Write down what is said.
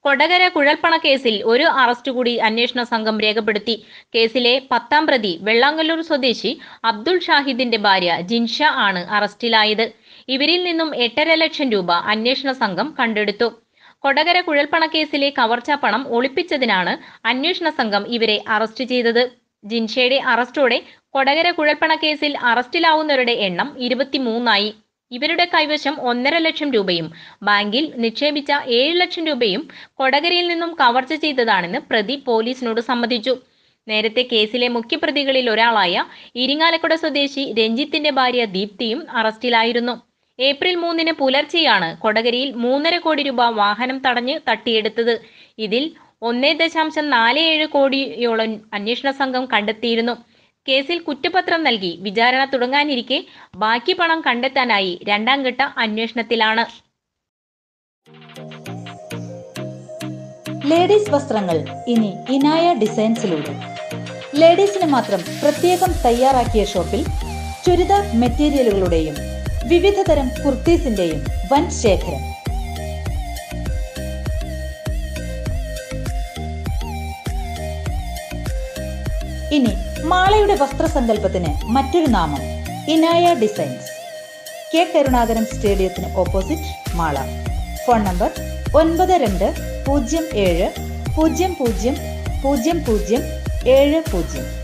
കൊടകര കുഴൽപ്പണ കേസിൽ ഒരു അറസ്റ്റ് കൂടി അന്വേഷണ സംഘം രേഖപ്പെടുത്തി കേസിലെ പത്താം പ്രതി വെള്ളാങ്കല്ലൂർ സ്വദേശി അബ്ദുൾ ഷാഹിദിന്റെ ഭാര്യ ജിൻഷ ആണ് അറസ്റ്റിലായത് ഇവരിൽ നിന്നും എട്ടര ലക്ഷം രൂപ അന്വേഷണ സംഘം കണ്ടെടുത്തു കൊടകര കുഴൽപ്പണ കേസിലെ കവർച്ചാ പണം ഒളിപ്പിച്ചതിനാണ് അന്വേഷണ സംഘം ഇവരെ അറസ്റ്റ് ചെയ്തത് ജിൻഷയുടെ അറസ്റ്റോടെ കൊടകര കുഴൽപ്പണ കേസിൽ അറസ്റ്റിലാവുന്നവരുടെ എണ്ണം ഇരുപത്തിമൂന്നായി ഇവരുടെ കൈവശം ഒന്നര ലക്ഷം രൂപയും ബാങ്കിൽ നിക്ഷേപിച്ച ഏഴ് ലക്ഷം രൂപയും കൊടകരയിൽ നിന്നും കവർച്ച ചെയ്തതാണെന്ന് പ്രതി പോലീസിനോട് സമ്മതിച്ചു നേരത്തെ കേസിലെ മുഖ്യപ്രതികളിൽ ഒരാളായ ഇരിങ്ങാലക്കുട സ്വദേശി രഞ്ജിത്തിന്റെ ഭാര്യ ദീപ്തിയും അറസ്റ്റിലായിരുന്നു ഏപ്രിൽ മൂന്നിന് പുലർച്ചെയാണ് കൊടകരയിൽ മൂന്നര കോടി രൂപ വാഹനം തടഞ്ഞ് തട്ടിയെടുത്തത് ഇതിൽ ഒന്നേ ദശാംശം നാല് ഏഴ് കോടിയോളം അന്വേഷണ സംഘം കണ്ടെത്തിയിരുന്നു കേസിൽ കുറ്റപത്രം നൽകി വിചാരണ തുടങ്ങാനിരിക്കെ ബാക്കി പണം കണ്ടെത്താനായി രണ്ടാം ഘട്ട അന്വേഷണത്തിലാണ് ലേഡീസ് വസ്ത്രങ്ങൾ ഇനി ഇനായ ഡിസൈൻസിലൂടെ ലേഡീസിന് മാത്രം പ്രത്യേകം തയ്യാറാക്കിയ ഷോപ്പിൽ ചുരിദാർ മെറ്റീരിയലുകളുടെയും വിവിധ തരം കുർത്തീസിന്റെയും വൻ ശേഖരം ഇനി മാളയുടെ വസ്ത്രസങ്കല്പത്തിന് മറ്റൊരു നാമം ഇനായ ഡിസൈൻസ് കെ കരുണാകരൻ സ്റ്റേഡിയത്തിന് ഓപ്പോസിറ്റ് മാള ഫോൺ നമ്പർ ഒൻപത് രണ്ട് പൂജ്യം ഏഴ് പൂജ്യം പൂജ്യം പൂജ്യം പൂജ്യം ഏഴ് പൂജ്യം